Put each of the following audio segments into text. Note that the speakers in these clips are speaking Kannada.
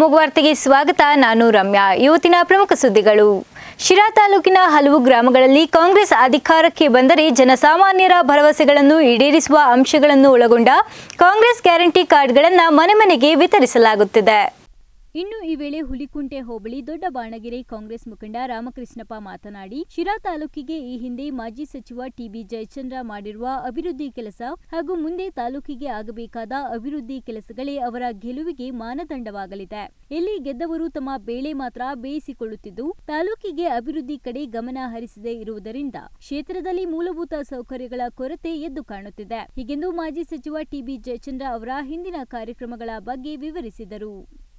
ಅಮೋಘ್ ವಾರ್ತೆಗೆ ಸ್ವಾಗತ ನಾನು ರಮ್ಯಾ ಇವತ್ತಿನ ಪ್ರಮುಖ ಸುದ್ದಿಗಳು ಶಿರಾ ತಾಲೂಕಿನ ಹಲವು ಗ್ರಾಮಗಳಲ್ಲಿ ಕಾಂಗ್ರೆಸ್ ಅಧಿಕಾರಕ್ಕೆ ಬಂದರೆ ಜನಸಾಮಾನ್ಯರ ಭರವಸೆಗಳನ್ನು ಈಡೇರಿಸುವ ಅಂಶಗಳನ್ನು ಒಳಗೊಂಡ ಕಾಂಗ್ರೆಸ್ ಗ್ಯಾರಂಟಿ ಕಾರ್ಡ್ಗಳನ್ನು ಮನೆ ಮನೆಗೆ ವಿತರಿಸಲಾಗುತ್ತಿದೆ ಇನ್ನು ಈ ವೇಳೆ ಹುಲಿಕುಂಟೆ ಹೋಬಳಿ ದೊಡ್ಡ ಬಾಣಗೆರೆ ಕಾಂಗ್ರೆಸ್ ಮುಖಂಡ ರಾಮಕೃಷ್ಣಪ್ಪ ಮಾತನಾಡಿ ಶಿರಾ ತಾಲೂಕಿಗೆ ಈ ಹಿಂದೆ ಮಾಜಿ ಸಚಿವ ಟಿಬಿ ಜಯಚಂದ್ರ ಮಾಡಿರುವ ಅಭಿವೃದ್ಧಿ ಕೆಲಸ ಹಾಗೂ ಮುಂದೆ ತಾಲೂಕಿಗೆ ಆಗಬೇಕಾದ ಅಭಿವೃದ್ಧಿ ಕೆಲಸಗಳೇ ಅವರ ಗೆಲುವಿಗೆ ಮಾನದಂಡವಾಗಲಿದೆ ಇಲ್ಲಿ ಗೆದ್ದವರು ತಮ್ಮ ಬೇಳೆ ಮಾತ್ರ ಬೇಯಿಸಿಕೊಳ್ಳುತ್ತಿದ್ದು ತಾಲೂಕಿಗೆ ಅಭಿವೃದ್ಧಿ ಕಡೆ ಗಮನ ಹರಿಸದೇ ಇರುವುದರಿಂದ ಕ್ಷೇತ್ರದಲ್ಲಿ ಮೂಲಭೂತ ಸೌಕರ್ಯಗಳ ಕೊರತೆ ಎದ್ದು ಕಾಣುತ್ತಿದೆ ಹೀಗೆಂದು ಮಾಜಿ ಸಚಿವ ಟಿಬಿ ಜಯಚಂದ್ರ ಅವರ ಹಿಂದಿನ ಕಾರ್ಯಕ್ರಮಗಳ ಬಗ್ಗೆ ವಿವರಿಸಿದರು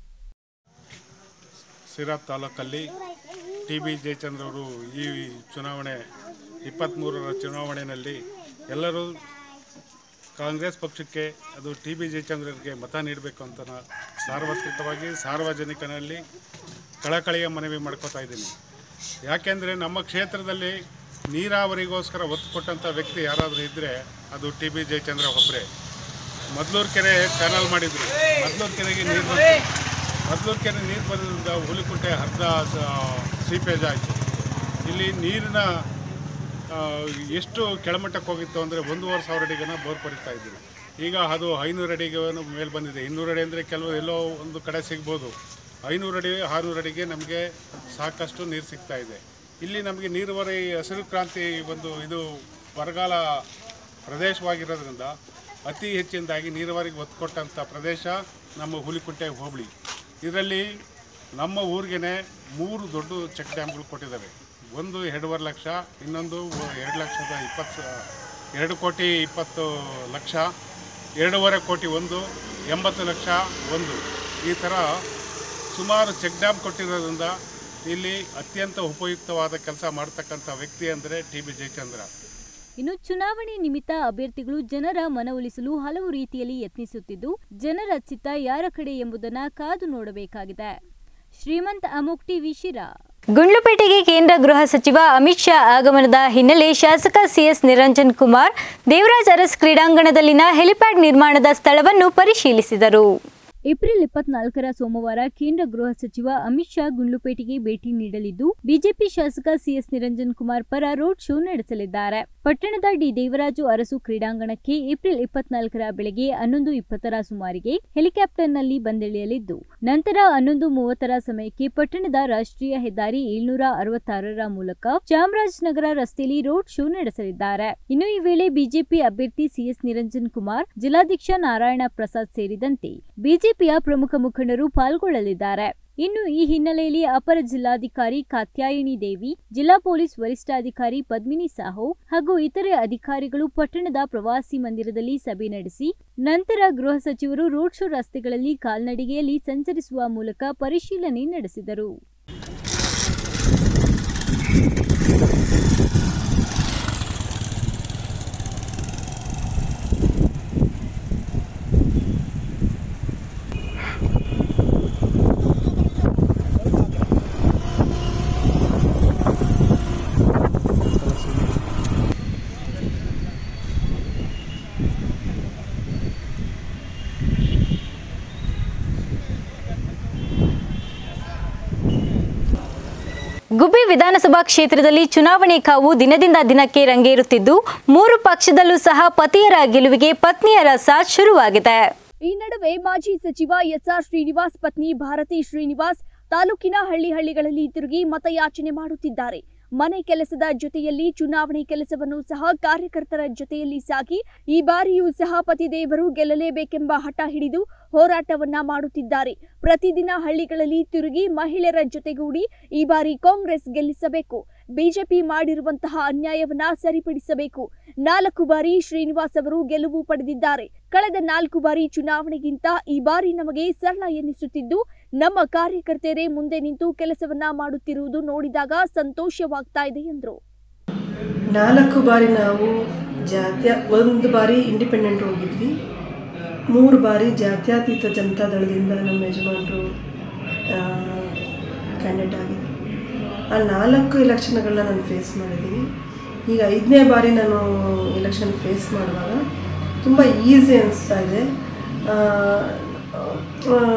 ಸಿರಾ ತಾಲೂಕಲ್ಲಿ ಟಿ ಬಿ ಜಯಚಂದ್ರ ಅವರು ಈ ಚುನಾವಣೆ ಇಪ್ಪತ್ತ್ಮೂರರ ಚುನಾವಣೆಯಲ್ಲಿ ಎಲ್ಲರೂ ಕಾಂಗ್ರೆಸ್ ಪಕ್ಷಕ್ಕೆ ಅದು ಟಿ ಬಿ ಜಯಚಂದ್ರರಿಗೆ ಮತ ನೀಡಬೇಕು ಅಂತ ನಾ ಸಾರ್ವತ್ರಿಕವಾಗಿ ಸಾರ್ವಜನಿಕನಲ್ಲಿ ಕಳಕಳಿಯ ಮನವಿ ಮಾಡ್ಕೋತಾ ಇದ್ದೀನಿ ಯಾಕೆಂದರೆ ನಮ್ಮ ಕ್ಷೇತ್ರದಲ್ಲಿ ನೀರಾವರಿಗೋಸ್ಕರ ಒತ್ತು ಕೊಟ್ಟಂಥ ವ್ಯಕ್ತಿ ಯಾರಾದರೂ ಇದ್ದರೆ ಅದು ಟಿ ಬಿ ಜಯಚಂದ್ರ ಒಬ್ಬರೇ ಮೊದಲೂರು ಕೆರೆ ಚಾನಲ್ ಮಾಡಿದರು ಮೊದಲೂರು ಕೆರೆಗೆ ನೀರು ಬಂತು ಮೊದಲೂರು ಕೆರೆ ನೀರು ಬಂದ್ರಿಂದ ಹುಲಿಕುಂಟೆ ಅರ್ಧ ಸೀಪೇಜ್ ಆಯಿತು ಇಲ್ಲಿ ನೀರಿನ ಆ, ಎಷ್ಟು ಕೆಳಮಟ್ಟಕ್ಕೆ ಹೋಗಿತ್ತು ಅಂದರೆ ಒಂದೂವರೆ ಸಾವಿರ ಅಡಿಗೆನ ಬೋರ್ ಕೊರಿತಾ ಇದ್ದೀವಿ ಈಗ ಅದು ಐನೂರು ಅಡಿಗೆ ಮೇಲೆ ಬಂದಿದೆ ಇನ್ನೂರು ಅಡಿ ಅಂದರೆ ಕೆಲವು ಎಲ್ಲೋ ಒಂದು ಕಡೆ ಸಿಗ್ಬೋದು ಐನೂರು ಅಡಿ ಆರುನೂರು ಅಡಿಗೆ ನಮಗೆ ಸಾಕಷ್ಟು ನೀರು ಸಿಗ್ತಾ ಇದೆ ಇಲ್ಲಿ ನಮಗೆ ನೀರುವರಿ ಹಸಿರು ಕ್ರಾಂತಿ ಒಂದು ಇದು ಬರಗಾಲ ಪ್ರದೇಶವಾಗಿರೋದ್ರಿಂದ ಅತಿ ಹೆಚ್ಚಿನದಾಗಿ ನೀರಾವರಿಗೆ ಒತ್ತು ಕೊಟ್ಟಂಥ ಪ್ರದೇಶ ನಮ್ಮ ಹುಲಿಕುಂಟೆ ಹೋಬಳಿ ಇದರಲ್ಲಿ ನಮ್ಮ ಊರಿಗೆ ಮೂರು ದೊಡ್ಡ ಚೆಕ್ ಡ್ಯಾಮ್ಗಳು ಕೊಟ್ಟಿದ್ದಾವೆ ಒಂದು ಎರಡೂವರೆ ಲಕ್ಷ ಇನ್ನೊಂದು ಎರಡು ಲಕ್ಷದ ಇಪ್ಪತ್ತು ಸ- ಎರಡು ಕೋಟಿ ಇಪ್ಪತ್ತು ಲಕ್ಷ ಎರಡೂವರೆ ಕೋಟಿ ಒಂದು ಎಂಬತ್ತು ಲಕ್ಷ ಒಂದು ಈ ಥರ ಸುಮಾರು ಚೆಕ್ ಡ್ಯಾಮ್ ಕೊಟ್ಟಿರೋದ್ರಿಂದ ಇಲ್ಲಿ ಅತ್ಯಂತ ಉಪಯುಕ್ತವಾದ ಕೆಲಸ ಮಾಡ್ತಕ್ಕಂಥ ವ್ಯಕ್ತಿ ಅಂದರೆ ಟಿ ಬಿ ಜಯಚಂದ್ರ ಇನ್ನು ಚುನಾವಣೆ ನಿಮಿತ್ತ ಅಭ್ಯರ್ಥಿಗಳು ಜನರ ಮನವೊಲಿಸಲು ಹಲವು ರೀತಿಯಲ್ಲಿ ಯತ್ನಿಸುತ್ತಿದ್ದು ಜನರ ಚಿತ್ತ ಯಾರ ಕಡೆ ಎಂಬುದನ್ನ ಕಾದು ನೋಡಬೇಕಾಗಿದೆ ಶ್ರೀಮಂತ್ ಅಮೋಕ್ ಟಿವಿ ಶಿರಾ ಗುಂಡ್ಲುಪೇಟೆಗೆ ಕೇಂದ್ರ ಗೃಹ ಸಚಿವ ಅಮಿತ್ ಶಾ ಆಗಮನದ ಹಿನ್ನೆಲೆ ಶಾಸಕ ಸಿಎಸ್ ನಿರಂಜನ್ ಕುಮಾರ್ ದೇವರಾಜ್ ಅರಸ್ ಕ್ರೀಡಾಂಗಣದಲ್ಲಿನ ಹೆಲಿಪ್ಯಾಡ್ ನಿರ್ಮಾಣದ ಸ್ಥಳವನ್ನು ಪರಿಶೀಲಿಸಿದರು ಏಪ್ರಿಲ್ ಇಪ್ಪತ್ನಾಲ್ಕರ ಸೋಮವಾರ ಕೇಂದ್ರ ಗೃಹ ಸಚಿವ ಅಮಿತ್ ಶಾ ಗುಂಡ್ಲುಪೇಟೆಗೆ ಭೇಟಿ ನೀಡಲಿದ್ದು ಬಿಜೆಪಿ ಶಾಸಕ ಸಿಎಸ್ ನಿರಂಜನ್ ಕುಮಾರ್ ಪರ ರೋಡ್ ಶೋ ನಡೆಸಲಿದ್ದಾರೆ ಪಟ್ಟಣದ ಡಿ ದೇವರಾಜು ಅರಸು ಕ್ರೀಡಾಂಗಣಕ್ಕೆ ಏಪ್ರಿಲ್ ಇಪ್ಪತ್ನಾಲ್ಕರ ಬೆಳಗ್ಗೆ ಹನ್ನೊಂದು ಇಪ್ಪತ್ತರ ಸುಮಾರಿಗೆ ಹೆಲಿಕಾಪ್ಟರ್ನಲ್ಲಿ ಬಂದಿಳಿಯಲಿದ್ದು ನಂತರ ಹನ್ನೊಂದು ಮೂವತ್ತರ ಸಮಯಕ್ಕೆ ಪಟ್ಟಣದ ರಾಷ್ಟ್ರೀಯ ಹೆದ್ದಾರಿ ಏಳ್ನೂರ ಅರವತ್ತಾರರ ಮೂಲಕ ಚಾಮರಾಜನಗರ ರಸ್ತೆಯಲ್ಲಿ ರೋಡ್ ಶೋ ನಡೆಸಲಿದ್ದಾರೆ ಇನ್ನು ಈ ವೇಳೆ ಬಿಜೆಪಿ ಅಭ್ಯರ್ಥಿ ಸಿಎಸ್ ನಿರಂಜನ್ ಕುಮಾರ್ ಜಿಲ್ಲಾಧ್ಯಕ್ಷ ನಾರಾಯಣ ಪ್ರಸಾದ್ ಸೇರಿದಂತೆ ಬಿಜೆಪಿಯ ಪ್ರಮುಖ ಮುಖಂಡರು ಪಾಲ್ಗೊಳ್ಳಲಿದ್ದಾರೆ ಇನ್ನು ಈ ಹಿನ್ನೆಲೆಯಲ್ಲಿ ಅಪರ ಜಿಲ್ಲಾಧಿಕಾರಿ ಕಾತ್ಯಾಯಿನಿ ದೇವಿ ಜಿಲ್ಲಾ ಪೊಲೀಸ್ ವರಿಷ್ಠಾಧಿಕಾರಿ ಪದ್ಮಿನಿ ಸಾಹು ಹಾಗೂ ಇತರೆ ಅಧಿಕಾರಿಗಳು ಪಟ್ಟಣದ ಪ್ರವಾಸಿ ಮಂದಿರದಲ್ಲಿ ಸಭೆ ನಡೆಸಿ ನಂತರ ಗೃಹ ಸಚಿವರು ರೋಡ್ ಶೋ ರಸ್ತೆಗಳಲ್ಲಿ ಕಾಲ್ನಡಿಗೆಯಲ್ಲಿ ಸಂಚರಿಸುವ ಮೂಲಕ ಪರಿಶೀಲನೆ ನಡೆಸಿದರು ಗುಬ್ಬಿ ವಿಧಾನಸಭಾ ಕ್ಷೇತ್ರದಲ್ಲಿ ಚುನಾವಣೆ ಕಾವು ದಿನದಿಂದ ದಿನಕ್ಕೆ ರಂಗೇರುತ್ತಿದ್ದು ಮೂರು ಪಕ್ಷದಲ್ಲೂ ಸಹ ಪತಿಯರ ಗೆಲುವಿಗೆ ಪತ್ನಿಯರ ಸಾಥ್ ಶುರುವಾಗಿದೆ ಈ ನಡುವೆ ಮಾಜಿ ಸಚಿವ ಎಸ್ಆರ್ ಶ್ರೀನಿವಾಸ್ ಪತ್ನಿ ಭಾರತಿ ಶ್ರೀನಿವಾಸ್ ತಾಲೂಕಿನ ಹಳ್ಳಿ ಹಳ್ಳಿಗಳಲ್ಲಿ ತಿರುಗಿ ಮತಯಾಚನೆ ಮಾಡುತ್ತಿದ್ದಾರೆ ಮನೆ ಕೆಲಸದ ಜೊತೆಯಲ್ಲಿ ಚುನಾವಣೆ ಕೆಲಸವನ್ನು ಸಹ ಕಾರ್ಯಕರ್ತರ ಜೊತೆಯಲ್ಲಿ ಸಾಗಿ ಈ ಬಾರಿಯೂ ಸಹ ಪತಿದೇವರು ಗೆಲ್ಲಲೇಬೇಕೆಂಬ ಹಠ ಹಿಡಿದು ಹೋರಾಟವನ್ನ ಮಾಡುತ್ತಿದ್ದಾರೆ ಪ್ರತಿದಿನ ಹಳ್ಳಿಗಳಲ್ಲಿ ತಿರುಗಿ ಮಹಿಳೆಯರ ಜೊತೆಗೂಡಿ ಈ ಬಾರಿ ಕಾಂಗ್ರೆಸ್ ಗೆಲ್ಲಿಸಬೇಕು ಬಿಜೆಪಿ ಮಾಡಿರುವಂತಹ ಅನ್ಯಾಯವನ್ನ ಸರಿಪಡಿಸಬೇಕು ನಾಲ್ಕು ಬಾರಿ ಶ್ರೀನಿವಾಸ್ ಅವರು ಗೆಲುವು ಪಡೆದಿದ್ದಾರೆ ಕಳೆದ ನಾಲ್ಕು ಬಾರಿ ಚುನಾವಣೆಗಿಂತ ಈ ಬಾರಿ ನಮಗೆ ಸರಳ ಎನ್ನಿಸುತ್ತಿದ್ದು ನಮ್ಮ ಕಾರ್ಯಕರ್ತೆಯರೇ ಮುಂದೆ ನಿಂತು ಕೆಲಸವನ್ನ ಮಾಡುತ್ತಿರುವುದು ನೋಡಿದಾಗ ಸಂತೋಷವಾಗ್ತಾ ಇದೆ ಎಂದರು ನಾಲ್ಕು ಬಾರಿ ನಾವು ಜಾತ್ಯ ಒಂದು ಬಾರಿ ಇಂಡಿಪೆಂಡೆಂಟ್ ಹೋಗಿದ್ವಿ ಮೂರು ಬಾರಿ ಜಾತ್ಯತೀತ ಜನತಾ ದಳದಿಂದ ನಮ್ಮ ಯಜಮಾನರು ಕ್ಯಾಂಡಿಡೇಟ್ ಆಗಿದ್ದರು ಆ ನಾಲ್ಕು ಎಲೆಕ್ಷನ್ಗಳನ್ನ ನಾನು ಫೇಸ್ ಮಾಡಿದ್ದೀನಿ ಈಗ ಐದನೇ ಬಾರಿ ನಾನು ಎಲೆಕ್ಷನ್ ಫೇಸ್ ಮಾಡುವಾಗ ತುಂಬ ಈಸಿ ಅನಿಸ್ತಾ ಇದೆ ಆ, ಆ,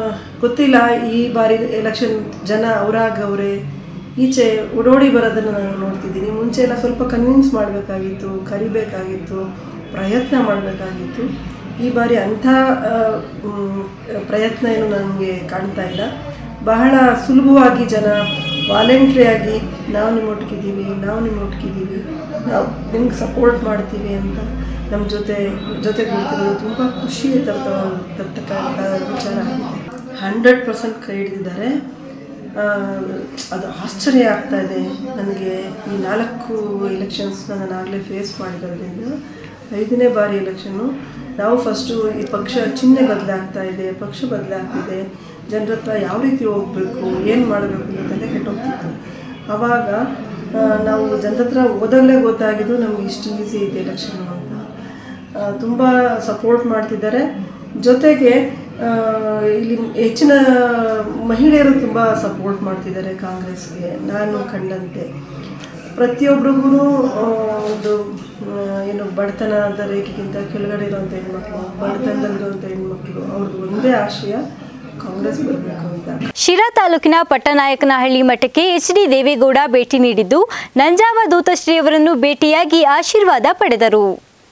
ಗೊತ್ತಿಲ್ಲ ಈ ಬಾರಿ ಎಲೆಕ್ಷನ್ ಜನ ಅವರಾಗವ್ರೆ ಈಚೆ ಓಡೋಡಿ ಬರೋದನ್ನು ನಾನು ನೋಡ್ತಿದ್ದೀನಿ ಮುಂಚೆ ಎಲ್ಲ ಸ್ವಲ್ಪ ಕನ್ವಿನ್ಸ್ ಮಾಡಬೇಕಾಗಿತ್ತು ಕರಿಬೇಕಾಗಿತ್ತು ಪ್ರಯತ್ನ ಮಾಡಬೇಕಾಗಿತ್ತು ಈ ಬಾರಿ ಅಂಥ ಆ, ಮ್, ಪ್ರಯತ್ನ ಏನು ನನಗೆ ಕಾಣ್ತಾ ಇಲ್ಲ ಬಹಳ ಸುಲಭವಾಗಿ ಜನ ವಾಲಂಟ್ರಿಯಾಗಿ ನಾವು ನಿಮ್ಮ ಒಟ್ಟಿಗಿದ್ದೀವಿ ನಾವು ನಿಮ್ಮ ಒಟ್ಟಿಗಿದ್ದೀವಿ ನಾವು ನಿಮ್ಗೆ ಸಪೋರ್ಟ್ ಮಾಡ್ತೀವಿ ಅಂತ ನಮ್ಮ ಜೊತೆ ಜೊತೆ ಕೂತಿರೋದು ತುಂಬ ಖುಷಿ ತರ್ತ ತರ್ತಕ್ಕಂಥ ವಿಚಾರ ಆಗಿದೆ ಹಂಡ್ರೆಡ್ ಪರ್ಸೆಂಟ್ ಕೈ ಹಿಡಿದಿದ್ದಾರೆ ಆ, ಅದು ಆಶ್ಚರ್ಯ ಆಗ್ತಾ ಇದೆ ನನಗೆ ಈ ನಾಲ್ಕು ಎಲೆಕ್ಷನ್ಸ್ನ ನಾನು ಆಗಲೇ ಫೇಸ್ ಮಾಡಿರೋದ್ರಿಂದ ಐದನೇ ಬಾರಿ ಎಲೆಕ್ಷನ್ನು ನಾವು ಫಸ್ಟು ಈ ಪಕ್ಷ ಚಿಹ್ನೆ ಬದಲಾಗ್ತಾ ಇದೆ ಪಕ್ಷ ಬದಲಾಗ್ತಿದೆ ಜನರ ಹತ್ರ ಯಾವ ರೀತಿ ಹೋಗಬೇಕು ಏನು ಮಾಡಬೇಕು ಅಂತ ತಲೆ ಕೆಟ್ಟೋಗ್ತಿತ್ತು ಆವಾಗ ಆ, ನಾವು ಜನರ ಹತ್ರ ಓದಲ್ಲೇ ಗೊತ್ತಾಗಿದ್ದು ನಮ್ಗೆ ಇಷ್ಟು ಈಸಿ ಇದೆ ಎಲೆಕ್ಷನ್ನು ಅಂತ ತುಂಬ ಸಪೋರ್ಟ್ ಮಾಡ್ತಿದ್ದಾರೆ ಜೊತೆಗೆ ಆ, ಇಲ್ಲಿ ಹೆಚ್ಚಿನ ಮಹಿಳೆಯರು ತುಂಬ ಸಪೋರ್ಟ್ ಮಾಡ್ತಿದ್ದಾರೆ ಕಾಂಗ್ರೆಸ್ಗೆ ನಾನು ಕಂಡಂತೆ ಪ್ರತಿಯೊಬ್ಬರಿಗೂ ಒಂದು ಆ, ಏನು ಬಡತನದ ರೇಖೆಗಿಂತ ಕೆಳಗಡೆ ಇರುವಂಥ ಹೆಣ್ಮಕ್ಳು ಬಡತನದಲ್ಲಿರುವಂಥ ಹೆಣ್ಮಕ್ಳು ಅವ್ರದ್ದು ಒಂದೇ ಆಶಯ ಕಾಂಗ್ರೆಸ್ ಬರಬೇಕು ಅಂತ ಶಿರಾ ತಾಲೂಕಿನ ಪಟ್ಟನಾಯಕನಹಳ್ಳಿ ಮಠಕ್ಕೆ ಎಚ್ ಡಿ ದೇವೇಗೌಡ ಭೇಟಿ ನೀಡಿದ್ದು ನಂಜಾವ ದೂತಶ್ರೀ ಅವರನ್ನು ಭೇಟಿಯಾಗಿ ಆಶೀರ್ವಾದ ಪಡೆದರು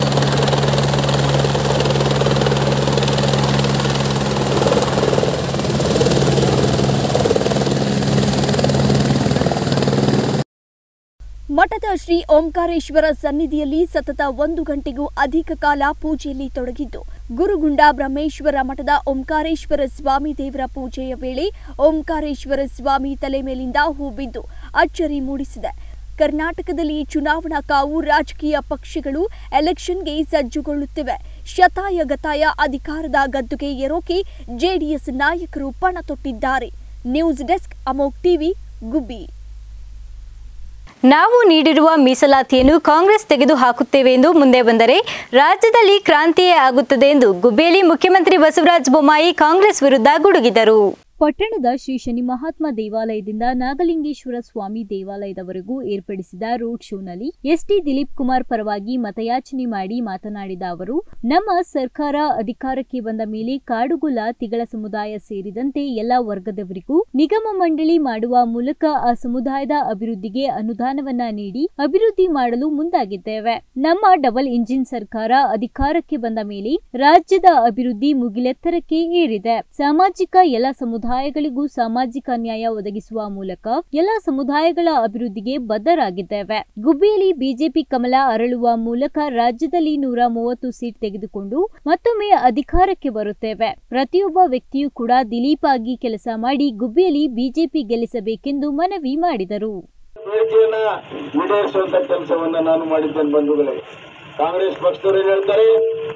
ಮಠದ ಶ್ರೀ ಓಂಕಾರೇಶ್ವರ ಸನ್ನಿಧಿಯಲ್ಲಿ ಸತತ ಒಂದು ಗಂಟೆಗೂ ಅಧಿಕ ಕಾಲ ಪೂಜೆಯಲ್ಲಿ ತೊಡಗಿದ್ದು ಗುರುಗುಂಡ ಬ್ರಹ್ಮೇಶ್ವರ ಮಠದ ಓಂಕಾರೇಶ್ವರ ಸ್ವಾಮಿ ದೇವರ ಪೂಜೆಯ ವೇಳೆ ಓಂಕಾರೇಶ್ವರ ಸ್ವಾಮಿ ತಲೆ ಮೇಲಿಂದ ಹೂ ಬಿದ್ದು ಅಚ್ಚರಿ ಮೂಡಿಸಿದೆ ಕರ್ನಾಟಕದಲ್ಲಿ ಚುನಾವಣಾ ಕಾವು ರಾಜಕೀಯ ಪಕ್ಷಗಳು ಎಲೆಕ್ಷನ್ಗೆ ಸಜ್ಜುಗೊಳ್ಳುತ್ತಿವೆ ಶತಾಯ ಗತಾಯ ಅಧಿಕಾರದ ಗದ್ದುಗೆ ಏರೋಕೆ ಜೆಡಿಎಸ್ ನಾಯಕರು ಪಣ ತೊಟ್ಟಿದ್ದಾರೆ ನ್ಯೂಸ್ ಡೆಸ್ಕ್ ಅಮೋಕ್ ಟಿವಿ ಗುಬ್ಬಿ ನಾವು ನೀಡಿರುವ ಮೀಸಲಾತಿಯನ್ನು ಕಾಂಗ್ರೆಸ್ ತೆಗೆದು ಹಾಕುತ್ತೇವೆ ಎಂದು ಮುಂದೆ ಬಂದರೆ ರಾಜ್ಯದಲ್ಲಿ ಕ್ರಾಂತಿಯೇ ಆಗುತ್ತದೆ ಎಂದು ಗುಬ್ಬೇಲಿ ಮುಖ್ಯಮಂತ್ರಿ ಬಸವರಾಜ ಬೊಮ್ಮಾಯಿ ಕಾಂಗ್ರೆಸ್ ವಿರುದ್ಧ ಗುಡುಗಿದರು ಪಟ್ಟಣದ ಶ್ರೀ ಶನಿ ಮಹಾತ್ಮ ದೇವಾಲಯದಿಂದ ನಾಗಲಿಂಗೇಶ್ವರ ಸ್ವಾಮಿ ದೇವಾಲಯದವರೆಗೂ ಏರ್ಪಡಿಸಿದ ರೋಡ್ ಶೋನಲ್ಲಿ ಎಸ್ಟಿ ದಿಲೀಪ್ ಕುಮಾರ್ ಪರವಾಗಿ ಮತಯಾಚನೆ ಮಾಡಿ ಮಾತನಾಡಿದ ಅವರು ನಮ್ಮ ಸರ್ಕಾರ ಅಧಿಕಾರಕ್ಕೆ ಬಂದ ಮೇಲೆ ಕಾಡುಗೊಲ್ಲ ತಿಗಳ ಸಮುದಾಯ ಸೇರಿದಂತೆ ಎಲ್ಲ ವರ್ಗದವರಿಗೂ ನಿಗಮ ಮಂಡಳಿ ಮಾಡುವ ಮೂಲಕ ಆ ಸಮುದಾಯದ ಅಭಿವೃದ್ಧಿಗೆ ಅನುದಾನವನ್ನ ನೀಡಿ ಅಭಿವೃದ್ಧಿ ಮಾಡಲು ಮುಂದಾಗಿದ್ದೇವೆ ನಮ್ಮ ಡಬಲ್ ಇಂಜಿನ್ ಸರ್ಕಾರ ಅಧಿಕಾರಕ್ಕೆ ಬಂದ ಮೇಲೆ ರಾಜ್ಯದ ಅಭಿವೃದ್ಧಿ ಮುಗಿಲೆತ್ತರಕ್ಕೆ ಏರಿದೆ ಸಾಮಾಜಿಕ ಎಲ್ಲ ಸಮುದಾಯಗಳಿಗೂ ಸಾಮಾಜಿಕ ನ್ಯಾಯ ಒದಗಿಸುವ ಮೂಲಕ ಎಲ್ಲ ಸಮುದಾಯಗಳ ಅಭಿವೃದ್ಧಿಗೆ ಬದ್ಧರಾಗಿದ್ದೇವೆ ಗುಬ್ಬಿಯಲ್ಲಿ ಬಿಜೆಪಿ ಕಮಲ ಅರಳುವ ಮೂಲಕ ರಾಜ್ಯದಲ್ಲಿ ನೂರ ಮೂವತ್ತು ಸೀಟ್ ತೆಗೆದುಕೊಂಡು ಮತ್ತೊಮ್ಮೆ ಅಧಿಕಾರಕ್ಕೆ ಬರುತ್ತೇವೆ ಪ್ರತಿಯೊಬ್ಬ ವ್ಯಕ್ತಿಯೂ ಕೂಡ ದಿಲೀಪ್ ಆಗಿ ಕೆಲಸ ಮಾಡಿ ಗುಬ್ಬಿಯಲ್ಲಿ ಬಿಜೆಪಿ ಗೆಲ್ಲಿಸಬೇಕೆಂದು ಮನವಿ ಮಾಡಿದರು ಬೇಡಿಕೆಯನ್ನ ಈಡೇರಿಸುವಂತ ಕೆಲಸವನ್ನ ನಾನು ಮಾಡಿದ್ದೇನೆ ಬಂಧುಗಳೇ ಕಾಂಗ್ರೆಸ್ ಪಕ್ಷದವರು ಏನ್ ಹೇಳ್ತಾರೆ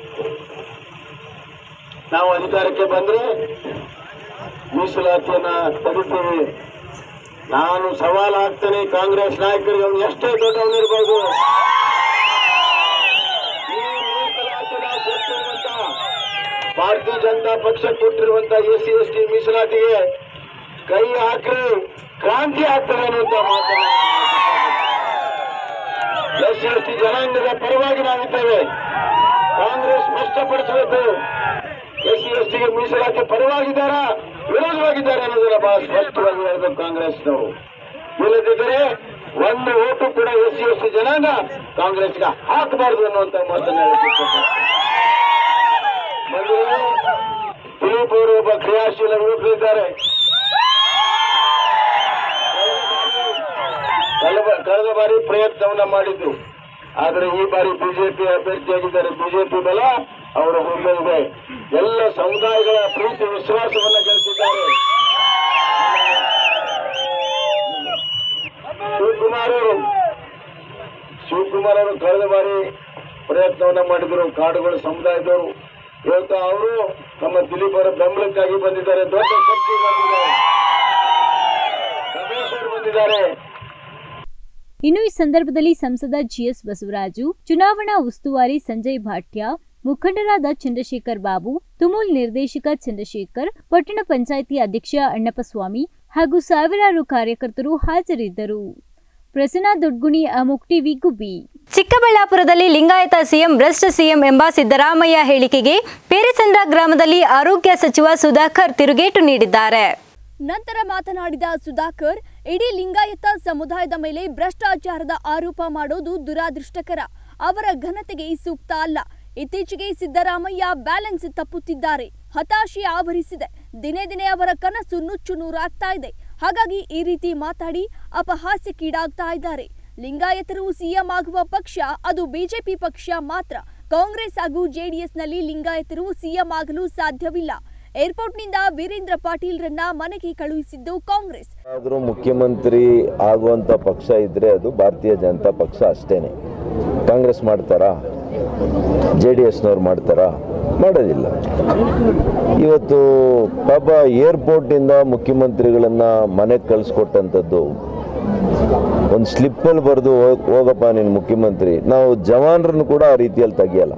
ನಾವು ಅಧಿಕಾರಕ್ಕೆ ಬಂದ್ರೆ ಮೀಸಲಾತಿಯನ್ನ ತೆಗಿತೀವಿ ನಾನು ಸವಾಲ್ ಹಾಕ್ತೇನೆ ಕಾಂಗ್ರೆಸ್ ನಾಯಕರಿಗೆ ಅವ್ನು ಎಷ್ಟೇ ದೊಡ್ಡವನಿರ್ಬೋದು ಈ ಮೀಸಲಾತಿನ ಕೊಟ್ಟಿರುವಂತ ಭಾರತೀಯ ಜನತಾ ಪಕ್ಷ ಕೊಟ್ಟಿರುವಂತ ಎಸ್ ಸಿ ಎಸ್ ಟಿ ಮೀಸಲಾತಿಗೆ ಕೈ ಹಾಕ್ರಿ ಕ್ರಾಂತಿ ಆಗ್ತದೆ ಅನ್ನುವಂತ ಮಾತನ್ನ ಎಸ್ ಸಿ ಎಸ್ ಟಿ ಜನಾಂಗದ ಪರವಾಗಿ ನಾವಿದ್ದೇವೆ ಕಾಂಗ್ರೆಸ್ ಸ್ಪಷ್ಟಪಡಿಸಬೇಕು ಎಸ್ ಸಿ ಎಸ್ ಟಿಗೆ ಮೀಸಲಾತಿ ಪರವಾಗಿದ್ದಾರ ವಿರೋಧವಾಗಿದ್ದಾರೆ ಅನ್ನೋದನ್ನ ಬಹಳ ಸ್ಪಷ್ಟವಾಗಿ ಹೇಳಬೇಕು ಕಾಂಗ್ರೆಸ್ನವರು ಇಲ್ಲದಿದ್ದರೆ ಒಂದು ಓಟು ಕೂಡ ಎಸ್ ಸಿ ಎಸ್ ಟಿ ಜನಾಂಗ ಕಾಂಗ್ರೆಸ್ಗೆ ಹಾಕಬಾರದು ಅನ್ನುವಂತ ಮಾತನ್ನ ಹೇಳಬೇಕು ಬಂಧುಗಳೇ, ದಿಲೀಪ್ ಅವರು ಒಬ್ಬ ಕ್ರಿಯಾಶೀಲ ಯುವಕರಿದ್ದಾರೆ ಕಳೆದ ಕಳೆದ ಬಾರಿ ಪ್ರಯತ್ನವನ್ನ ಮಾಡಿದ್ದು ಆದರೆ ಈ ಬಾರಿ ಬಿಜೆಪಿ ಅಭ್ಯರ್ಥಿಯಾಗಿದ್ದಾರೆ ಬಿಜೆಪಿ ಬಲ ಅವರ ಮುಂದೆ ಇದೆ ಎಲ್ಲ ಸಮುದಾಯಗಳ ಪ್ರೀತಿ ವಿಶ್ವಾಸವನ್ನ ಗಳಿಸಿದ್ದಾರೆ ಶಿವಕುಮಾರ್ ಅವರು ಶಿವಕುಮಾರ್ ಅವರು ಕಳೆದ ಬಾರಿ ಪ್ರಯತ್ನವನ್ನ ಮಾಡಿದ್ರು ಕಾಡುಗಳು ಸಮುದಾಯದವರು ಇವತ್ತು ಅವರು ನಮ್ಮ ದಿಲೀಪ್ ಅವರ ಬೆಂಬಲಕ್ಕಾಗಿ ಬಂದಿದ್ದಾರೆ ದೊಡ್ಡ ಶಕ್ತಿ ಬಂದಿದ್ದಾರೆ ರಮೇಶ್ ಅವರು ಬಂದಿದ್ದಾರೆ ಇನ್ನು ಈ ಸಂದರ್ಭದಲ್ಲಿ ಸಂಸದ ಜಿಎಸ್ ಬಸವರಾಜು ಚುನಾವಣಾ ಉಸ್ತುವಾರಿ ಸಂಜಯ್ ಭಾಟ್ಯ ಮುಖಂಡರಾದ ಚಂದ್ರಶೇಖರ್ ಬಾಬು ತುಮೂಲ್ ನಿರ್ದೇಶಕ ಚಂದ್ರಶೇಖರ್ ಪಟ್ಟಣ ಪಂಚಾಯಿತಿ ಅಧ್ಯಕ್ಷ ಅಣ್ಣಪ್ಪಸ್ವಾಮಿ ಹಾಗೂ ಸಾವಿರಾರು ಕಾರ್ಯಕರ್ತರು ಹಾಜರಿದ್ದರು ಪ್ರಸನ್ನ ದೊಡ್ಗುಣಿ ಅಮೋಕ್ ಟಿವಿ ಗುಬ್ಬಿ ಚಿಕ್ಕಬಳ್ಳಾಪುರದಲ್ಲಿ ಲಿಂಗಾಯತ ಸಿಎಂ ಭ್ರಷ್ಟ ಸಿಎಂ ಎಂಬ ಸಿದ್ದರಾಮಯ್ಯ ಹೇಳಿಕೆಗೆ ಪೇರೆಸಂದ್ರ ಗ್ರಾಮದಲ್ಲಿ ಆರೋಗ್ಯ ಸಚಿವ ಸುಧಾಕರ್ ತಿರುಗೇಟು ನೀಡಿದ್ದಾರೆ ನಂತರ ಮಾತನಾಡಿದ ಸುಧಾಕರ್ ಇಡೀ ಲಿಂಗಾಯತ ಸಮುದಾಯದ ಮೇಲೆ ಭ್ರಷ್ಟಾಚಾರದ ಆರೋಪ ಮಾಡೋದು ದುರಾದೃಷ್ಟಕರ ಅವರ ಘನತೆಗೆ ಸೂಕ್ತ ಅಲ್ಲ ಇತ್ತೀಚೆಗೆ ಸಿದ್ದರಾಮಯ್ಯ ಬ್ಯಾಲೆನ್ಸ್ ತಪ್ಪುತ್ತಿದ್ದಾರೆ ಹತಾಶೆ ಆವರಿಸಿದೆ ದಿನೇ ದಿನೇ ಅವರ ಕನಸು ನುಚ್ಚು ನೂರಾಗ್ತಾ ಇದೆ ಹಾಗಾಗಿ ಈ ರೀತಿ ಮಾತಾಡಿ ಅಪಹಾಸ್ಯಕ್ಕೀಡಾಗ್ತಾ ಇದ್ದಾರೆ ಲಿಂಗಾಯತರು ಸಿಎಂ ಆಗುವ ಪಕ್ಷ ಅದು ಬಿಜೆಪಿ ಪಕ್ಷ ಮಾತ್ರ ಕಾಂಗ್ರೆಸ್ ಹಾಗೂ ಜೆಡಿಎಸ್ನಲ್ಲಿ ಲಿಂಗಾಯತರು ಸಿಎಂ ಆಗಲು ಸಾಧ್ಯವಿಲ್ಲ ಏರ್ಪೋರ್ಟ್ನಿಂದ ವೀರೇಂದ್ರ ಪಾಟೀಲ್ರನ್ನ ಮನೆಗೆ ಕಳುಹಿಸಿದ್ದು ಕಾಂಗ್ರೆಸ್ ಆದರೂ ಮುಖ್ಯಮಂತ್ರಿ ಆಗುವಂಥ ಪಕ್ಷ ಇದ್ದರೆ ಅದು ಭಾರತೀಯ ಜನತಾ ಪಕ್ಷ ಅಷ್ಟೇನೆ ಕಾಂಗ್ರೆಸ್ ಮಾಡ್ತಾರಾ ಜೆ ಡಿ ಎಸ್ನವ್ರು ಮಾಡ್ತಾರಾ ಮಾಡೋದಿಲ್ಲ ಇವತ್ತು ಪಾಪ ಏರ್ಪೋರ್ಟಿಂದ ಮುಖ್ಯಮಂತ್ರಿಗಳನ್ನು ಮನೆಗೆ ಕಳಿಸ್ಕೊಟ್ಟಂಥದ್ದು ಒಂದು ಸ್ಲಿಪ್ಪಲ್ಲಿ ಬರೆದು ಹೋಗಪ್ಪ ನೀನು ಮುಖ್ಯಮಂತ್ರಿ ನಾವು ಜವಾನರನ್ನು ಕೂಡ ಆ ರೀತಿಯಲ್ಲಿ ತೆಗಿಯಲ್ಲ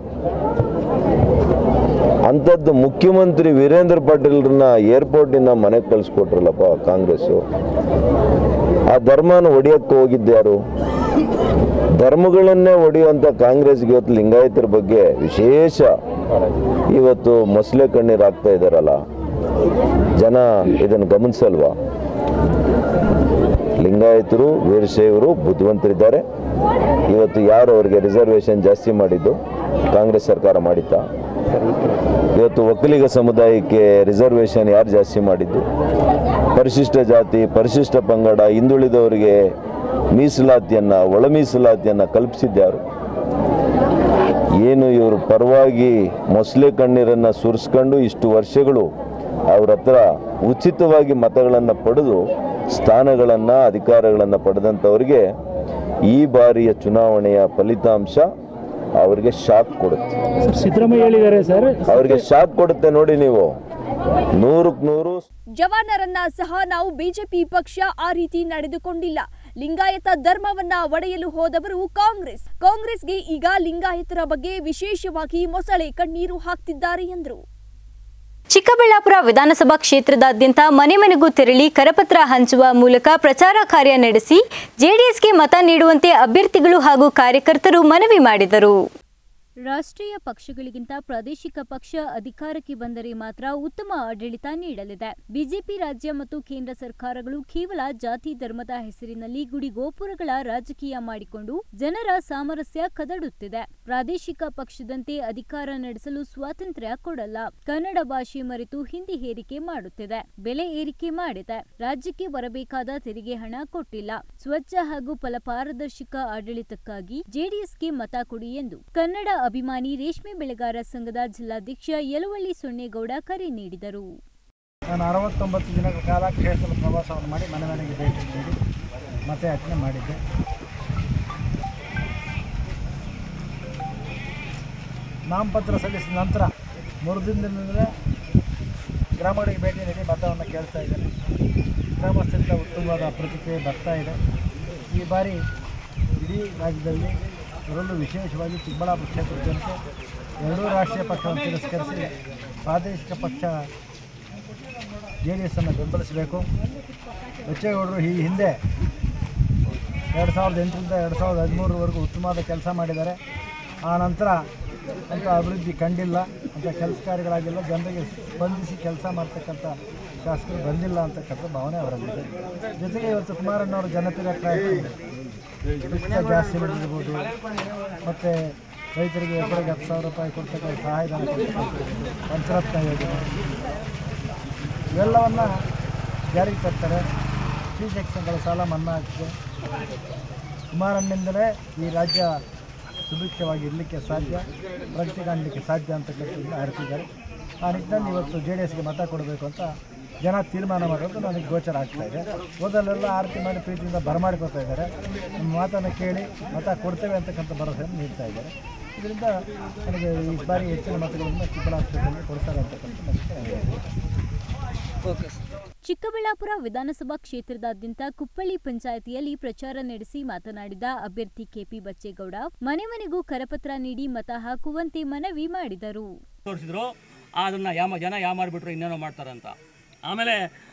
ಅಂಥದ್ದು ಮುಖ್ಯಮಂತ್ರಿ ವೀರೇಂದ್ರ ಪಾಟೀಲ್ರನ್ನ ಏರ್ಪೋರ್ಟಿಂದ ಮನೆಗೆ ಕಳಿಸ್ಕೊಟ್ರಲ್ಲಪ್ಪ ಕಾಂಗ್ರೆಸ್ಸು ಆ ಧರ್ಮನ ಹೊಡಿಯಕ್ಕೆ ಹೋಗಿದ್ದ್ಯಾರು ಧರ್ಮಗಳನ್ನೇ ಹೊಡೆಯುವಂಥ ಕಾಂಗ್ರೆಸ್ಗೆ ಇವತ್ತು ಲಿಂಗಾಯತರ ಬಗ್ಗೆ ವಿಶೇಷ ಇವತ್ತು ಮೊಸಳೆ ಕಣ್ಣೀರು ಹಾಕ್ತಾ ಇದ್ದಾರಲ್ಲ ಜನ ಇದನ್ನು ಗಮನಿಸಲ್ವಾ ಲಿಂಗಾಯತರು ವೀರಶೈವರು ಬುದ್ಧಿವಂತರಿದ್ದಾರೆ ಇವತ್ತು ಯಾರು ಅವರಿಗೆ ರಿಸರ್ವೇಷನ್ ಜಾಸ್ತಿ ಮಾಡಿದ್ದು ಕಾಂಗ್ರೆಸ್ ಸರ್ಕಾರ ಮಾಡಿತ್ತಾ ಇವತ್ತು ಒಕ್ಕಲಿಗ ಸಮುದಾಯಕ್ಕೆ ರಿಸರ್ವೇಷನ್ ಯಾರು ಜಾಸ್ತಿ ಮಾಡಿದ್ದು ಪರಿಶಿಷ್ಟ ಜಾತಿ ಪರಿಶಿಷ್ಟ ಪಂಗಡ ಹಿಂದುಳಿದವರಿಗೆ ಮೀಸಲಾತಿಯನ್ನು ಒಳ ಮೀಸಲಾತಿಯನ್ನು ಕಲ್ಪಿಸಿದ್ಯಾರು ಏನು ಇವರು ಪರವಾಗಿ ಮೊಸಳೆ ಕಣ್ಣೀರನ್ನು ಸುರಿಸ್ಕೊಂಡು ಇಷ್ಟು ವರ್ಷಗಳು ಅವ್ರ ಹತ್ರ ಉಚಿತವಾಗಿ ಮತಗಳನ್ನು ಪಡೆದು ಸ್ಥಾನಗಳನ್ನು ಅಧಿಕಾರಗಳನ್ನು ಪಡೆದಂಥವ್ರಿಗೆ ಈ ಬಾರಿಯ ಚುನಾವಣೆಯ ಫಲಿತಾಂಶ ಅವರಿಗೆ ಶಾಕ್ ಕೊಡುತ್ತೆ ಸರ್ ಸಿದ್ದರಾಮಯ್ಯ ಹೇಳಿದ್ದಾರೆ ಸರ್ ಅವರಿಗೆ ಶಾಕ್ ಕೊಡುತ್ತೆ ನೋಡಿ ನೀವು ನೂರಕ್ಕೆ ನೂರು ಜವಾನರನ್ನ ಸಹ ನಾವು ಬಿಜೆಪಿ ಪಕ್ಷ ಆ ರೀತಿ ನಡೆದುಕೊಂಡಿಲ್ಲ ಲಿಂಗಾಯತ ಧರ್ಮವನ್ನ ಒಡೆಯಲು ಹೋದವರು ಕಾಂಗ್ರೆಸ್ ಕಾಂಗ್ರೆಸ್ಗೆ ಈಗ ಲಿಂಗಾಯತರ ಬಗ್ಗೆ ವಿಶೇಷವಾಗಿ ಮೊಸಳೆ ಕಣ್ಣೀರು ಹಾಕ್ತಿದ್ದಾರೆ ಎಂದರು ಚಿಕ್ಕಬಳ್ಳಾಪುರ ವಿಧಾನಸಭಾ ಕ್ಷೇತ್ರದಾದ್ಯಂತ ಮನೆ ಮನೆಗೂ ತೆರಳಿ ಕರಪತ್ರ ಹಂಚುವ ಮೂಲಕ ಪ್ರಚಾರ ಕಾರ್ಯ ನಡೆಸಿ ಜೆಡಿಎಸ್ಗೆ ಮತ ನೀಡುವಂತೆ ಅಭ್ಯರ್ಥಿಗಳು ಹಾಗೂ ಕಾರ್ಯಕರ್ತರು ಮನವಿ ಮಾಡಿದರು ರಾಷ್ಟ್ರೀಯ ಪಕ್ಷಗಳಿಗಿಂತ ಪ್ರಾದೇಶಿಕ ಪಕ್ಷ ಅಧಿಕಾರಕ್ಕೆ ಬಂದರೆ ಮಾತ್ರ ಉತ್ತಮ ಆಡಳಿತ ನೀಡಲಿದೆ ಬಿಜೆಪಿ ರಾಜ್ಯ ಮತ್ತು ಕೇಂದ್ರ ಸರ್ಕಾರಗಳು ಕೇವಲ ಜಾತಿ ಧರ್ಮದ ಹೆಸರಿನಲ್ಲಿ ಗುಡಿಗೋಪುರಗಳ ರಾಜಕೀಯ ಮಾಡಿಕೊಂಡು ಜನರ ಸಾಮರಸ್ಯ ಕದಡುತ್ತಿದೆ ಪ್ರಾದೇಶಿಕ ಪಕ್ಷದಂತೆ ಅಧಿಕಾರ ನಡೆಸಲು ಸ್ವಾತಂತ್ರ್ಯ ಕೊಡಲ್ಲ ಕನ್ನಡ ಭಾಷೆ ಮರೆತು ಹಿಂದಿ ಹೇರಿಕೆ ಮಾಡುತ್ತಿದೆ ಬೆಲೆ ಏರಿಕೆ ಮಾಡಿದೆ ರಾಜ್ಯಕ್ಕೆ ಬರಬೇಕಾದ ತೆರಿಗೆ ಹಣ ಕೊಟ್ಟಿಲ್ಲ ಸ್ವಚ್ಛ ಹಾಗೂ ಫಲಪಾರದರ್ಶಕ ಆಡಳಿತಕ್ಕಾಗಿ ಜೆಡಿಎಸ್ಗೆ ಮತ ಕೊಡಿ ಎಂದು ಕನ್ನಡ ಅಭಿಮಾನಿ ರೇಷ್ಮೆ ಬೆಳೆಗಾರ ಸಂಘದ ಜಿಲ್ಲಾಧ್ಯಕ್ಷ ಯಲವಳ್ಳಿ ಸೊನ್ನೇಗೌಡ ಕರೆ ನೀಡಿದರು ನಾನು ಅರವತ್ತೊಂಬತ್ತು ದಿನಗಳ ಕಾಲ ಕ್ಷೇತ್ರದ ಪ್ರವಾಸವನ್ನು ಮಾಡಿ ಮನೆ ಮನೆಗೆ ಭೇಟಿ ನೀಡಿ ಮತಯಾಚನೆ ಮಾಡಿದ್ದೆ ನಾಮಪತ್ರ ಸಲ್ಲಿಸಿದ ನಂತರ ಮೂರು ದಿನದಿಂದಲೇ ಗ್ರಾಮಗಳಿಗೆ ಭೇಟಿ ನೀಡಿ ಮತವನ್ನು ಕೇಳ್ತಾ ಇದ್ದೇನೆ ಗ್ರಾಮಸ್ಥರಿಂದ ಉತ್ತಮವಾದ ಪ್ರತಿಕ್ರಿಯೆ ಬರ್ತಾ ಇದೆ ಈ ಬಾರಿ ಇಡೀ ರಾಜ್ಯದಲ್ಲಿ ಅದರಲ್ಲೂ ವಿಶೇಷವಾಗಿ ಚಿಕ್ಕಬಳ್ಳಾಪುರ ಕ್ಷೇತ್ರದ ಜನತೆ ಎರಡೂ ರಾಷ್ಟ್ರೀಯ ಪಕ್ಷವನ್ನು ತಿರಸ್ಕರಿಸಿ ಪ್ರಾದೇಶಿಕ ಪಕ್ಷ ಜೆ ಡಿ ಎಸ್ಸನ್ನು ಬೆಂಬಲಿಸಬೇಕು ಬಚ್ಚೇಗೌಡರು ಈ ಹಿಂದೆ ಎರಡು ಸಾವಿರದ ಎಂಟರಿಂದ ಎರಡು ಸಾವಿರದ ಹದಿಮೂರರವರೆಗೂ ಉತ್ತಮವಾದ ಕೆಲಸ ಮಾಡಿದ್ದಾರೆ ಆ ನಂತರ ಅಂಥ ಅಭಿವೃದ್ಧಿ ಕಂಡಿಲ್ಲ ಅಂಥ ಕೆಲಸ ಕಾರ್ಯಗಳಾಗಿಲ್ಲ ಜನರಿಗೆ ಸ್ಪಂದಿಸಿ ಕೆಲಸ ಮಾಡ್ತಕ್ಕಂಥ ಶಾಸಕರು ಬಂದಿಲ್ಲ ಅಂತಕ್ಕಂಥ ಭಾವನೆ ಅವರಲ್ಲಿದೆ ಜೊತೆಗೆ ಇವತ್ತು ಕುಮಾರಣ್ಣವರು ಜನಪ್ರಿಯ ವೆಚ್ಚ ಜಾಸ್ತಿ ಮಾಡಿರ್ಬೋದು ಮತ್ತು ರೈತರಿಗೆ ಎಕರೆಗೆ ಹತ್ತು ಸಾವಿರ ರೂಪಾಯಿ ಕೊಡ್ತಕ್ಕಂಥ ಸಹಾಯಧನ ಕೊಡ್ತಕ್ಕಂಥದ್ದು ಪಂಚರತ್ನ ಯೋಜನೆ ಇವೆಲ್ಲವನ್ನು ಜಾರಿಗೆ ತರ್ತಾರೆ ಸಿ ಸೆಕ್ಷನ್ಗಳ ಸಾಲ ಮನ್ನಾ ಆಗ್ತದೆ ಕುಮಾರಣ್ಣನಿಂದಲೇ ಈ ರಾಜ್ಯ ಸುಭಿಕ್ಷವಾಗಿ ಇರಲಿಕ್ಕೆ ಸಾಧ್ಯ ಪ್ರಗತಿ ಕಾಣಲಿಕ್ಕೆ ಸಾಧ್ಯ ಅಂತಕ್ಕಂಥದ್ದನ್ನು ಅರಿತಿದ್ದಾರೆ ಆ ನಿಟ್ಟಿನಲ್ಲಿ ಇವತ್ತು ಜೆ ಡಿ ಎಸ್ಗೆ ಮತ ಕೊಡಬೇಕು ಅಂತ ಜನ ತೀರ್ಮಾನ ಮಾಡೋದು ನನಗೆ ಗೋಚರ ಆಗ್ತಾ ಇದೆ ಮೊದಲೆಲ್ಲ ಆರತಿ ಮಾಡಿ ಪ್ರೀತಿಯಿಂದ ಬರಮಾಡ್ಕೊತಾ ಇದ್ದಾರೆ ನಮ್ಮ ಮಾತನ್ನು ಕೇಳಿ ಮತ ಕೊಡ್ತೇವೆ ಅಂತಕ್ಕಂಥ ಭರವಸೆಯನ್ನು ನೀಡ್ತಾ ಇದ್ದಾರೆ ಇದರಿಂದ ನನಗೆ ಈ ಬಾರಿ ಹೆಚ್ಚಿನ ಮತಗಳನ್ನು ಚಿಕ್ಕಬಳ್ಳಾಪುರದಲ್ಲಿ ಕೊಡ್ತಾರೆ ಅಂತಕ್ಕಂಥ ನಂಬಿಕೆ ನನಗಿದೆ ಚಿಕ್ಕಬಳ್ಳಾಪುರ ವಿಧಾನಸಭಾ ಕ್ಷೇತ್ರದಾದ್ಯಂತ ಕುಪ್ಪಳ್ಳಿ ಪಂಚಾಯಿತಿಯಲ್ಲಿ ಪ್ರಚಾರ ನಡೆಸಿ ಮಾತನಾಡಿದ ಅಭ್ಯರ್ಥಿ ಕೆಪಿ ಬಚ್ಚೇಗೌಡ ಮನೆ ಮನೆಗೂ ಕರಪತ್ರ ನೀಡಿ ಮತ ಹಾಕುವಂತೆ ಮನವಿ ಮಾಡಿದರು ತೋರಿಸಿದ್ರು ಅದನ್ನು ಯಾಮ ಜನ ಯಾ ಮಾಡಿಬಿಟ್ರು ಇನ್ನೇನೋ ಮಾಡ್ತಾರಂತ ಆಮೇಲೆ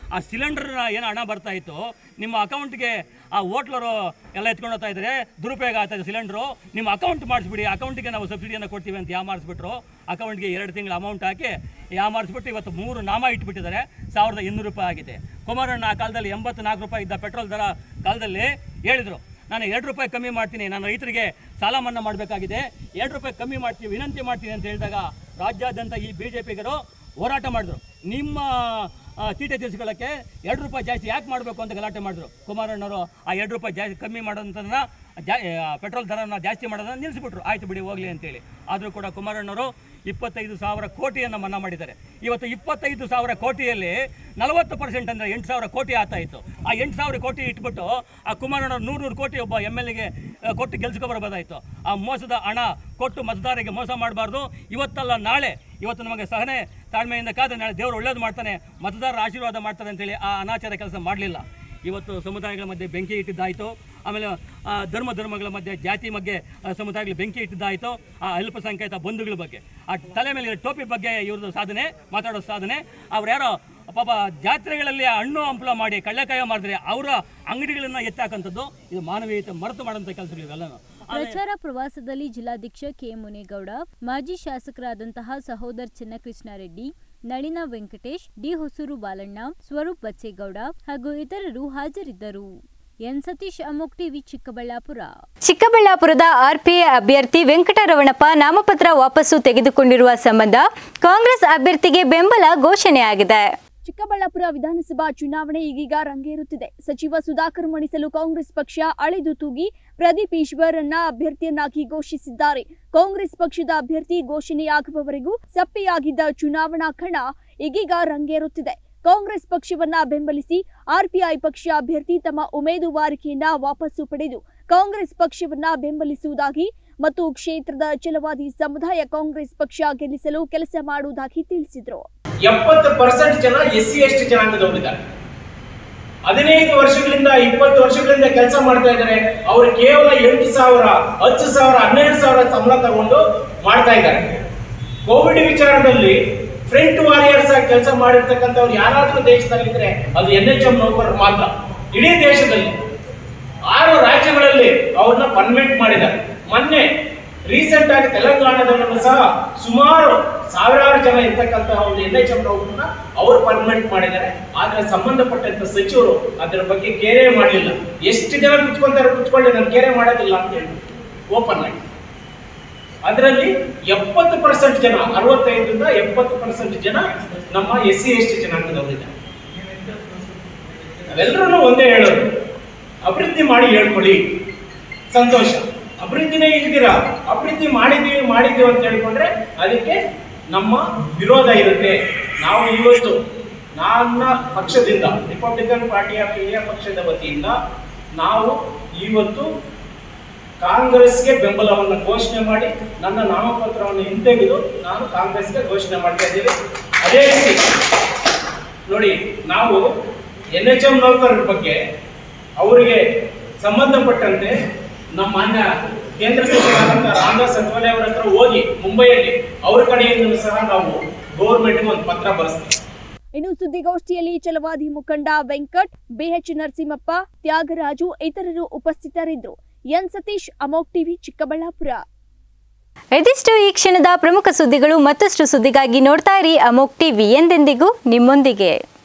ಆ ಸಿಲಿಂಡರ್ ಏನು ಹಣ ಬರ್ತಾ ಇತ್ತು ನಿಮ್ಮ ಅಕೌಂಟ್ಗೆ ಆ ಹೋಟ್ಲರು ಎಲ್ಲ ಎತ್ಕೊಂಡು ಹೋಗ್ತಾ ಇದ್ದಾರೆ ದುರುಪಯೋಗ ಆಗ್ತಾ ಇದೆ ಸಿಲಿಂಡ್ರು ನಿಮ್ಮ ಅಕೌಂಟ್ ಮಾಡಿಸ್ಬಿಡಿ ಅಕೌಂಟಿಗೆ ನಾವು ಸಬ್ಸಿಡಿಯನ್ನು ಕೊಡ್ತೀವಿ ಅಂತ ಯಾಮಾರಿಸ್ಬಿಟ್ರು ಅಕೌಂಟ್ಗೆ ಎರಡು ತಿಂಗಳ ಅಮೌಂಟ್ ಹಾಕಿ ಯಾಮಾರಿಸ್ಬಿಟ್ಟು ಇವತ್ತು ಮೂರು ನಾಮ ಇಟ್ಬಿಟ್ಟಿದ್ದಾರೆ ಸಾವಿರದ ಇನ್ನೂರು ರೂಪಾಯಿ ಆಗಿದೆ ಕುಮಾರಣ್ಣ ಆ ಕಾಲದಲ್ಲಿ ಎಂಬತ್ತು ನಾಲ್ಕು ರೂಪಾಯಿ ಇದ್ದ ಪೆಟ್ರೋಲ್ ದರ ಕಾಲದಲ್ಲಿ ಹೇಳಿದರು ನಾನು ಎರಡು ರೂಪಾಯಿ ಕಮ್ಮಿ ಮಾಡ್ತೀನಿ ನಾನು ರೈತರಿಗೆ ಸಾಲ ಮನ್ನಾ ಮಾಡಬೇಕಾಗಿದೆ ಎರಡು ರೂಪಾಯಿ ಕಮ್ಮಿ ಮಾಡ್ತೀನಿ ವಿನಂತಿ ಮಾಡ್ತೀನಿ ಅಂತ ಹೇಳಿದಾಗ ರಾಜ್ಯಾದ್ಯಂತ ಈ ಬಿ ಜೆ ಪಿಗರು ಹೋರಾಟ ಮಾಡಿದ್ರು ನಿಮ್ಮ ಆ, ತೀಟೆ ತೀರಿಸ್ಕೊಳ್ಳೋಕ್ಕೆ ಎರಡು ರೂಪಾಯಿ ಜಾಸ್ತಿ ಯಾಕೆ ಮಾಡಬೇಕು ಅಂತ ಗಲಾಟೆ ಮಾಡಿದ್ರು ಕುಮಾರಣ್ಣವರು ಆ ಎರಡು ರೂಪಾಯಿ ಜಾಸ್ತಿ ಕಮ್ಮಿ ಮಾಡೋಂಥದ್ದನ್ನ ಜಾ ಆ, ಪೆಟ್ರೋಲ್ ದರನ ಜಾಸ್ತಿ ಮಾಡೋದನ್ನ ನಿಲ್ಲಿಸ್ಬಿಟ್ರು ಆಯ್ತು ಬಿಡಿ ಹೋಗಲಿ ಅಂತೇಳಿ ಆದರೂ ಕೂಡ ಕುಮಾರಣ್ಣವರು ಇಪ್ಪತ್ತೈದು ಸಾವಿರ ಕೋಟಿಯನ್ನು ಮನ್ನಾ ಮಾಡಿದ್ದಾರೆ ಇವತ್ತು ಇಪ್ಪತ್ತೈದು ಸಾವಿರ ಕೋಟಿಯಲ್ಲಿ ನಲವತ್ತು ಪರ್ಸೆಂಟ್ ಅಂದರೆ ಎಂಟು ಸಾವಿರ ಕೋಟಿ ಆಗ್ತಾ ಇತ್ತು ಆ ಎಂಟು ಸಾವಿರ ಕೋಟಿ ಇಟ್ಬಿಟ್ಟು ಆ ಕುಮಾರಣ್ಣವ್ರು ನೂರು ನೂರು ಕೋಟಿ ಒಬ್ಬ ಎಮ್ ಎಲ್ ಎಗೆ ಕೊಟ್ಟು ಗೆಲ್ಸ್ಕೊ ಬರ್ಬೋದಾಯಿತು ಆ ಮೋಸದ ಹಣ ಕೊಟ್ಟು ಮತದಾರರಿಗೆ ಮೋಸ ಮಾಡಬಾರ್ದು ಇವತ್ತಲ್ಲ ನಾಳೆ ಇವತ್ತು ನಮಗೆ ಸಹನೆ ತಾಳ್ಮೆಯಿಂದ ಕಾದ್ರೆ ನಾಳೆ ದೇವರು ಒಳ್ಳೇದು ಮಾಡ್ತಾನೆ ಮತದಾರರ ಆಶೀರ್ವಾದ ಮಾಡ್ತಾರೆ ಅಂತೇಳಿ ಆ ಅನಾಚಾರ ಕೆಲಸ ಮಾಡಲಿಲ್ಲ ಇವತ್ತು ಸಮುದಾಯಗಳ ಮಧ್ಯೆ ಬೆಂಕಿ ಇಟ್ಟಿದ್ದಾಯಿತು ಆಮೇಲೆ ಆ, ಧರ್ಮ ಧರ್ಮಗಳ ಮಧ್ಯೆ ಜಾತಿ ಬಗ್ಗೆ ಆ, ಸಮುದಾಯಗಳ ಬೆಂಕಿ ಇಟ್ಟಿದ್ದಾಯಿತು ಆ ಅಲ್ಪಸಂಖ್ಯಾತ ಬಂಧುಗಳ ಬಗ್ಗೆ ಆ ತಲೆ ಮೇಲೆ ಇರೋ ಟೋಪಿ ಬಗ್ಗೆ ಇವ್ರದ್ದು ಸಾಧನೆ ಮಾತಾಡೋ ಸಾಧನೆ ಅವ್ರು ಯಾರೋ ಪಾಪ ಜಾತ್ರೆಗಳಲ್ಲಿ ಹಣ್ಣು ಹಂಪಲ ಮಾಡಿ ಕಳ್ಳೆಕಾಯ ಮಾಡಿದ್ರೆ ಅವರ ಅಂಗಡಿಗಳನ್ನ ಎತ್ತಾಕಂಥದ್ದು ಇದು ಮಾನವೀಯತೆ ಮರೆತು ಮಾಡೋಂಥ ಕೆಲಸಗಳು ಇವೆಲ್ಲನೂ ಪ್ರಚಾರ ಪ್ರವಾಸದಲ್ಲಿ ಜಿಲ್ಲಾಧ್ಯಕ್ಷ ಕೆ ಮುನೇಗೌಡ ಮಾಜಿ ಶಾಸಕರಾದಂತಹ ಸಹೋದರ್ ಚೆನ್ನಕೃಷ್ಣ ರೆಡ್ಡಿ ನಳಿನ ವೆಂಕಟೇಶ್ ಡಿ ಹೊಸೂರು ಬಾಲಣ್ಣ ಸ್ವರೂಪ್ ಬಚ್ಚೇಗೌಡ ಹಾಗೂ ಇತರರು ಹಾಜರಿದ್ದರು ಎನ್ ಸತೀಶ್ ಅಮೋಕ್ ಟಿವಿ ಚಿಕ್ಕಬಳ್ಳಾಪುರ ಚಿಕ್ಕಬಳ್ಳಾಪುರದ ಆರ್ಪಿಐ ಅಭ್ಯರ್ಥಿ ವೆಂಕಟರಮಣಪ್ಪ ನಾಮಪತ್ರ ವಾಪಸ್ಸು ತೆಗೆದುಕೊಂಡಿರುವ ಸಂಬಂಧ ಕಾಂಗ್ರೆಸ್ ಅಭ್ಯರ್ಥಿಗೆ ಬೆಂಬಲ ಘೋಷಣೆಯಾಗಿದೆ ಚಿಕ್ಕಬಳ್ಳಾಪುರ ವಿಧಾನಸಭಾ ಚುನಾವಣೆ ಈಗೀಗ ರಂಗೇರುತ್ತಿದೆ ಸಚಿವ ಸುಧಾಕರ್ ಮಣಿಸಲು ಕಾಂಗ್ರೆಸ್ ಪಕ್ಷ ಅಳೆದು ತೂಗಿ ಪ್ರದೀಪ್ ಈಶ್ವರನ್ನ ಅಭ್ಯರ್ಥಿಯನ್ನಾಗಿ ಘೋಷಿಸಿದ್ದಾರೆ ಕಾಂಗ್ರೆಸ್ ಪಕ್ಷದ ಅಭ್ಯರ್ಥಿ ಘೋಷಣೆಯಾಗುವವರೆಗೂ ಸಪ್ಪೆಯಾಗಿದ್ದ ಚುನಾವಣಾ ಕಣ ಈಗೀಗ ರಂಗೇರುತ್ತಿದೆ ಕಾಂಗ್ರೆಸ್ ಪಕ್ಷವನ್ನ ಬೆಂಬಲಿಸಿ ಆರ್ಪಿಐ ಪಕ್ಷ ಅಭ್ಯರ್ಥಿ ತಮ್ಮ ಉಮೇದುವಾರಿಕೆಯನ್ನ ವಾಪಸ್ಸು ಪಡೆದು ಕಾಂಗ್ರೆಸ್ ಪಕ್ಷವನ್ನ ಬೆಂಬಲಿಸುವುದಾಗಿ ಮತ್ತು ಕ್ಷೇತ್ರದ ಛಲವಾದಿ ಸಮುದಾಯ ಕಾಂಗ್ರೆಸ್ ಪಕ್ಷ ಗೆಲ್ಲಿಸಲು ಕೆಲಸ ಮಾಡುವುದಾಗಿ ತಿಳಿಸಿದರು ಎಪ್ಪತ್ತು ಪರ್ಸೆಂಟ್ ಜನ ಎಸ್ ಸಿ ಎಸ್ ಟಿ ಜನಾಂಗದವರಿದ್ದಾರೆ ಹದಿನೈದು ವರ್ಷಗಳಿಂದ ಇಪ್ಪತ್ತು ವರ್ಷಗಳಿಂದ ಕೆಲಸ ಮಾಡ್ತಾ ಇದ್ದಾರೆ ಅವರು ಕೇವಲ ಎಂಟು ಸಾವಿರ ಹತ್ತು ಸಾವಿರ ಹನ್ನೆರಡು ಸಾವಿರ ಸಂಬಳ ತಗೊಂಡು ಮಾಡ್ತಾ ಇದ್ದಾರೆ ಕೋವಿಡ್ ವಿಚಾರದಲ್ಲಿ ಫ್ರಂಟ್ ವಾರಿಯರ್ಸ್ ಆಗಿ ಕೆಲಸ ಮಾಡಿರ್ತಕ್ಕಂಥವ್ರು ಯಾರಾದ್ರೂ ದೇಶದಲ್ಲಿದ್ರೆ ಅದು ಎನ್ ಎಚ್ ಎಂ ನೌಕರರು ಮಾತ್ರ ಇಡೀ ದೇಶದಲ್ಲಿ ಆರು ರಾಜ್ಯಗಳಲ್ಲಿ ಅವ್ರನ್ನ ಪರ್ಮನೆಂಟ್ ಮಾಡಿದ್ದಾರೆ ಮೊನ್ನೆ ರೀಸೆಂಟ್ ಆಗಿ ತೆಲಂಗಾಣದಲ್ಲೂ ಸಹ ಸುಮಾರು ಸಾವಿರಾರು ಜನ ಇರ್ತಕ್ಕಂಥ ಒಂದು ಎನ್ ಎಚ್ ಎಂ ನೌಕರನ್ನ ಅವರು ಪರ್ಮನೆಂಟ್ ಮಾಡಿದ್ದಾರೆ ಆದ್ರೆ ಸಂಬಂಧಪಟ್ಟಂತ ಸಚಿವರು ಅದರ ಬಗ್ಗೆ ಕೇರೆ ಮಾಡಲಿಲ್ಲ ಎಷ್ಟು ಜನ ಕುತ್ಕೊಂತಾರೆ ಕುತ್ಕೊಳ್ಳಿ ನಾನು ಕೇರೆ ಮಾಡೋದಿಲ್ಲ ಅಂತ ಹೇಳಿ ಓಪನ್ ಆಗಿ ಅದರಲ್ಲಿ ಎಪ್ಪತ್ತು ಪರ್ಸೆಂಟ್ ಜನ ಅರವತ್ತೈದರಿಂದ ಎಪ್ಪತ್ತು ಪರ್ಸೆಂಟ್ ಜನ ನಮ್ಮ ಎಸ್ ಸಿ ಎಸ್ ಟಿ ಜನಾಂಗದವರಿದ್ದಾರೆ ನಾವೆಲ್ಲರೂ ಒಂದೇ ಹೇಳೋದು ಅಭಿವೃದ್ಧಿ ಮಾಡಿ ಹೇಳ್ಕೊಳ್ಳಿ ಸಂತೋಷ ಅಭಿವೃದ್ಧಿನೇ ಇಲ್ದಿರ ಅಭಿವೃದ್ಧಿ ಮಾಡಿದ್ದೀವಿ ಮಾಡಿದ್ದೀವಿ ಅಂತ ಹೇಳ್ಕೊಂಡ್ರೆ ಅದಕ್ಕೆ ನಮ್ಮ ವಿರೋಧ ಇರುತ್ತೆ ನಾವು ಇವತ್ತು ನನ್ನ ಪಕ್ಷದಿಂದ ರಿಪಬ್ಲಿಕನ್ ಪಾರ್ಟಿ ಆಫ್ ಇಂಡಿಯಾ ಪಕ್ಷದ ವತಿಯಿಂದ ನಾವು ಇವತ್ತು ಕಾಂಗ್ರೆಸ್ಗೆ ಬೆಂಬಲವನ್ನು ಘೋಷಣೆ ಮಾಡಿ ನನ್ನ ನಾಮಪತ್ರವನ್ನು ಹಿಂತೆಗೆದು ನಾನು ಕಾಂಗ್ರೆಸ್ಗೆ ಘೋಷಣೆ ಮಾಡ್ತಾ ಇದ್ದೀವಿ ಅದೇ ರೀತಿ ನೋಡಿ ನಾವು ಎನ್ ಎಚ್ ಎಂ ನೌಕರರ ಬಗ್ಗೆ ಅವರಿಗೆ ಸಂಬಂಧಪಟ್ಟಂತೆ ನಮ್ಮ ಮಾನ್ಯ ಕೇಂದ್ರ ಸಚಿವರಾದಂಥ ರಾಮದಾಸ್ ಅಠವಲೆ ಅವರ ಹತ್ರ ಹೋಗಿ ಮುಂಬೈಯಲ್ಲಿ ಅವ್ರ ಕಡೆಯಿಂದಲೂ ಸಹ ನಾವು ಗೌರ್ಮೆಂಟ್ಗೆ ಒಂದು ಪತ್ರ ಬರೆಸ್ತೀವಿ ಇನ್ನು ಸುದ್ದಿಗೋಷ್ಠಿಯಲ್ಲಿ ಛಲವಾದಿ ಮುಖಂಡ ವೆಂಕಟ್ ಬಿಎಚ್ ನರಸಿಂಹಪ್ಪ ತ್ಯಾಗರಾಜು ಇತರರು ಉಪಸ್ಥಿತರಿದ್ದರು ಎನ್ ಸತೀಶ್ ಅಮೋಕ್ ಟಿವಿ ಚಿಕ್ಕಬಳ್ಳಾಪುರ ಇದಿಷ್ಟು ಈ ಕ್ಷಣದ ಪ್ರಮುಖ ಸುದ್ದಿಗಳು ಮತ್ತಷ್ಟು ಸುದ್ದಿಗಾಗಿ ನೋಡ್ತಾ ಇರಿ ಅಮೋಕ್ ಟಿವಿ ಎಂದೆಂದಿಗೂ ನಿಮ್ಮೊಂದಿಗೆ